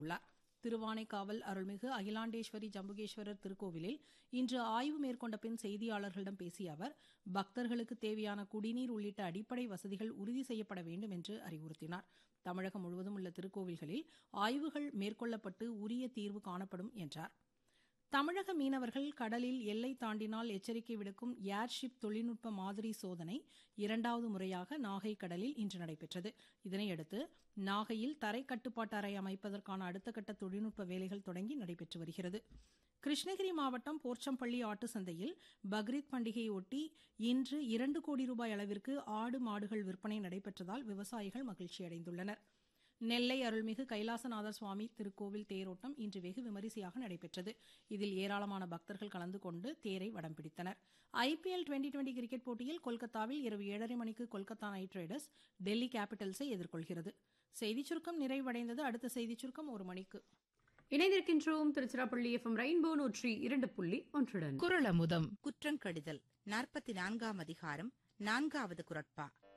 உள்ளார் திருவானைக்காவல் அருள்மிகு அகிலாண்டேஸ்வரி ஜம்புகேஸ்வரர் திருக்கோவிலில் இன்று ஆய்வு மேற்கொண்ட பின் செய்தியாளர்களிடம் பேசிய அவர் பக்தர்களுக்கு தேவையான குடிநீர் உள்ளிட்ட அடிப்படை வசதிகள் உறுதி செய்யப்பட வேண்டும் என்று அறிவுறுத்தினார் தமிழகம் முழுவதும் உள்ள திருக்கோவில்களில் ஆய்வுகள் மேற்கொள்ளப்பட்டு உரிய தீர்வு காணப்படும் என்றார் தமிழக மீனவர்கள் கடலில் எல்லை தாண்டினால் எச்சரிக்கை விடுக்கும் ஏர்ஷிப் தொழில்நுட்ப மாதிரி சோதனை இரண்டாவது முறையாக நாகை கடலில் இன்று நடைபெற்றது இதனையடுத்து நாகையில் தரை கட்டுப்பாட்டு அறை அமைப்பதற்கான அடுத்த கட்ட தொழில்நுட்ப வேலைகள் தொடங்கி நடைபெற்று வருகிறது கிருஷ்ணகிரி மாவட்டம் போர்ச்சம்பள்ளி ஆட்டு சந்தையில் பக்ரீத் பண்டிகையை ஒட்டி இன்று இரண்டு கோடி ரூபாய் அளவிற்கு ஆடு மாடுகள் விற்பனை நடைபெற்றதால் விவசாயிகள் மகிழ்ச்சியடைந்துள்ளனா் நெல்லை அருள்மிகு கைலாசநாதர் சுவாமி திருக்கோவில் தேரோட்டம் இன்று வெகு விமரிசையாக நடைபெற்றது இதில் ஏராளமான பக்தர்கள் கலந்து கொண்டு தேரை வடம் பிடித்தனர் ஐபிஎல் டுவெண்டி டுவெண்டி கிரிக்கெட் போட்டியில் கொல்கத்தாவில் இரவு ஏழரை மணிக்கு கொல்கத்தா நைட் ரைடர்ஸ் டெல்லி கேபிட்டல்ஸை எதிர்கொள்கிறது செய்திச் சுருக்கம் நிறைவடைந்தது அடுத்த செய்திச் சுருக்கம் ஒரு மணிக்கு இணைந்திருக்கின்றோம் திருச்சிராப்பள்ளி எஃப்எம் ரெயின்போ நூற்றி இரண்டு புள்ளி ஒன்றுடன் குரலமுதம் குற்றங்கடிதல் நாற்பத்தி நான்காம் அதிகாரம் நான்காவது குரட்பா